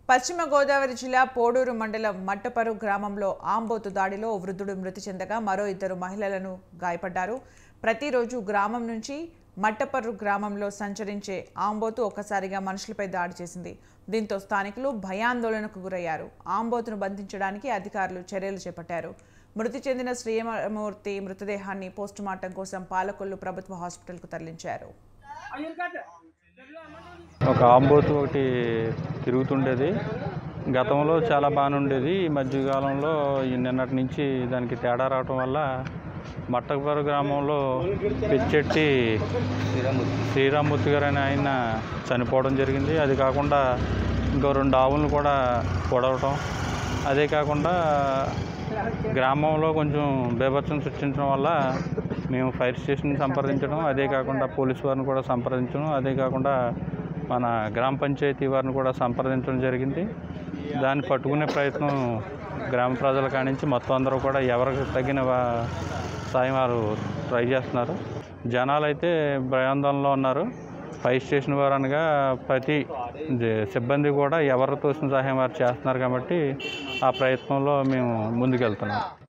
పశ్చిమ గోదావరి జిల్లా పోడూరు మండలం మట్టపరు గ్రామంలో ఆంబోతు దాడిలో ఓ వృద్ధుడు మృతి చెందగా మరో ఇద్దరు మహిళలను గాయపడ్డారు ప్రతిరోజు గ్రామం నుంచి మట్టపర్రు గ్రామంలో సంచరించే ఆంబోతు ఒక్కసారిగా మనుషులపై దాడి చేసింది దీంతో స్థానికులు భయాందోళనకు గురయ్యారు ఆంబోతును బంధించడానికి అధికారులు చర్యలు చేపట్టారు మృతి చెందిన శ్రీయమూర్తి మృతదేహాన్ని పోస్టుమార్టం కోసం పాలకొల్లు ప్రభుత్వ హాస్పిటల్కు తరలించారు ఒక ఆంబోతు ఒకటి తిరుగుతుండేది గతంలో చాలా బాగానే ఉండేది ఈ మధ్యకాలంలో ఈ నిన్నటి నుంచి దానికి తేడా రావటం వల్ల మట్టకపర గ్రామంలో పెచ్చెట్టి శ్రీరామూర్తి గారు అనే ఆయన చనిపోవడం జరిగింది అది కాకుండా ఇంకో రెండు ఆవులను కూడా పొడవటం అదే కాకుండా గ్రామంలో కొంచెం బేభత్సం సృష్టించడం వల్ల మేము ఫైర్ స్టేషన్ సంప్రదించడం అదే కాకుండా పోలీసు వారిని కూడా సంప్రదించడం అదే కాకుండా మన గ్రామ పంచాయతీ వారిని కూడా సంప్రదించడం జరిగింది దాన్ని పట్టుకునే ప్రయత్నం గ్రామ ప్రజల కానించి మొత్తం అందరూ కూడా ఎవరికి తగిన వా- సాయం వారు ట్రై చేస్తున్నారు జనాలు అయితే భయాందోళనలో ఉన్నారు ఫైర్ స్టేషన్ వారు అనగా ప్రతి జ- సిబ్బంది కూడా ఎవరు తోసిన సహాయం వారు చేస్తున్నారు కాబట్టి ఆ ప్రయత్నంలో మేము ముందుకెళ్తున్నాం